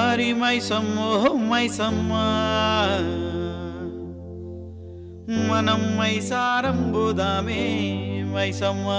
మాయాదారి మైసమ్మో మైసమ్మ మనం మైసారం బోదామే మైసమ్మ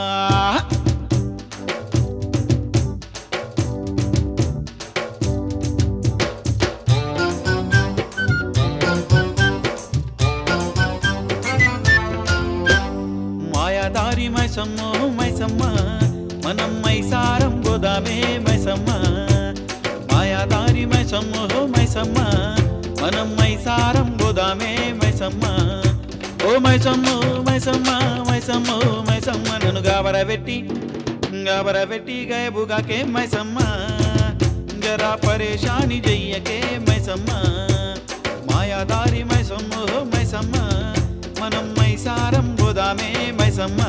మాయాదారి మైసమ్మో మైసమ్మ మనం మైసారం బోదామే మైసమ్మ మాయాదారి మైసమ్మో మైసమ్మ మనం మైసారం బోదామే మైసమ్మ ఓ మైసమ్మో మైసమ్మ మైసమ్మో మైసమ్మ నన్ను గాబరబెట్టి గాబరబెట్టి గయబుగాకే మైసమ్మ జరా పరేషాని చెయ్యకే మైసమ్మ మాయాదారి మైసమ్మో మైసమ్మ మనం మైసారం బోదామే మైసమ్మ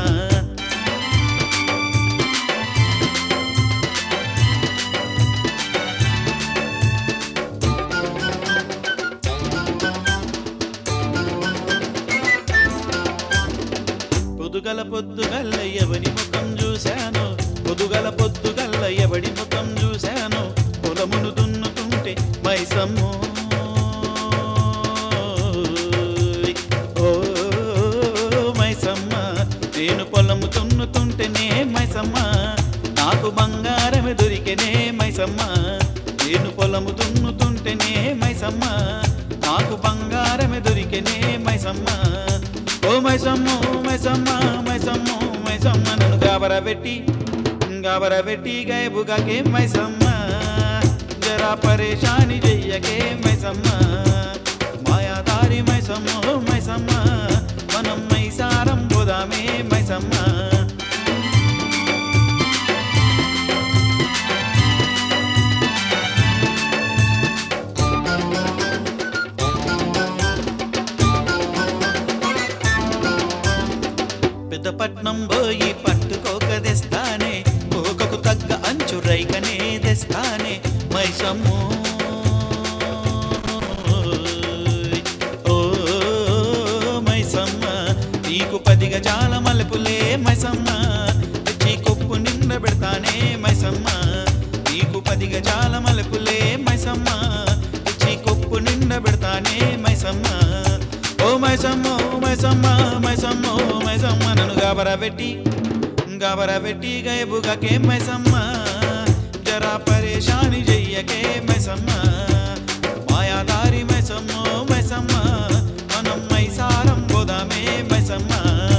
పొదుగల పొద్దుగల్ల ఎవడి ముఖం చూశాను పొదుగల పొద్దుగల్ల ఎవడి ముఖం చూశాను పొలమును దున్నుతుంటే మైసమ్ము ఓ మైసమ్మ నేను పొలము దున్నుతుంటేనే మైసమ్మ నాకు బంగారమే దొరికెనే మైసమ్మ నేను పొలము దున్నుతుంటేనే మైసమ్మ నాకు బంగారమే దొరికెనే మైసమ్మ ఓ మైసమ్మ మైసమ్మ మైసమ్మ మైసమ్మ నన్ను గాబరబెట్టి గాబరబెట్టి గైబుగాకే మైసమ్మ జరా పరేషాని చెయ్యకే మైసమ్మ మాయాదారి మైసమ్మ మైసమ్మ మనం మైసారం పోదామే మైసమ్మ పెద్దపట్నం పోయి పట్టుకోక తెస్తానే కోకకు తగ్గ అంచు రైకనే తెస్తానే మైసమ్ము ఓ మైసమ్మ నీకు పదిగా చాలా మలుపులే మైసమ్మ తెచ్చి కొప్పు నిండ పెడతానే మైసమ్మ నీకు పదిగా చాలా మలుపులే మైసమ్మ తెచ్చి కొప్పు నిండ పెడతానే మైసమ్మ ఓ మైసమ్మ ఓ మైసమ్మ మైసమ్మ ఓ మైసమ్మ నన్ను గాబరబెట్టి గాబరబెట్టి గయబుగాకే మైసమ్మ జరా పరేషాని చెయ్యకే మైసమ్మ మాయాదారి మైసమ్మ ఓ మైసమ్మ మనం మైసారం పోదామే మైసమ్మ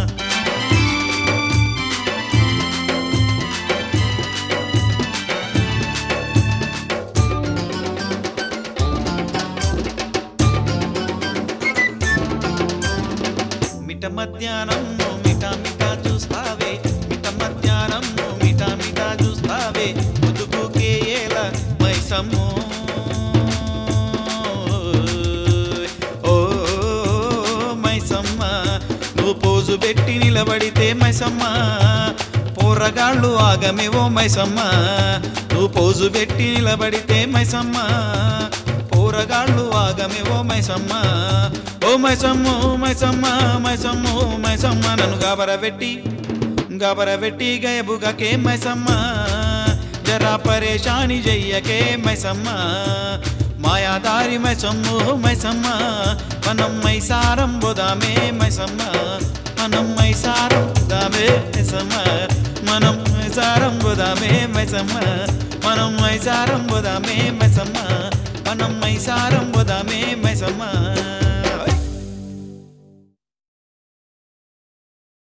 మిట మధ్యాహ్నం మిట మిట చూస్తావే మిట మధ్యాహ్నం మిట మిట చూస్తావే ముదుగుకే ఏల మైసమ్ము ఓ మైసమ్మ నువ్వు పోజు పెట్టి నిలబడితే మైసమ్మ పోరగాళ్ళు ఆగమే ఓ మైసమ్మ నువ్వు పోజు పెట్టి నిలబడితే మైసమ్మ పోరగాళ్ళు ఆగమే ఓ మైసమ్మ ఓ మైసమ్మ ఓ మైసమ్మ మైసమ్మ ఓ మైసమ్మ నన్ను గాబరబెట్టి గాబరబెట్టి గయబుగాకే మైసమ్మ జరా పరేషాని చెయ్యకే మైసమ్మ మాయాదారి మైసమ్మ ఓ మైసమ్మ మనం మైసారం బోదామే మైసమ్మ మనం మైసారం బోదామే మైసమ్మ మనం మైసారం బోదామే మైసమ్మ మనం మైసారం బోదామే మైసమ్మ మనం మైసారం బోదామే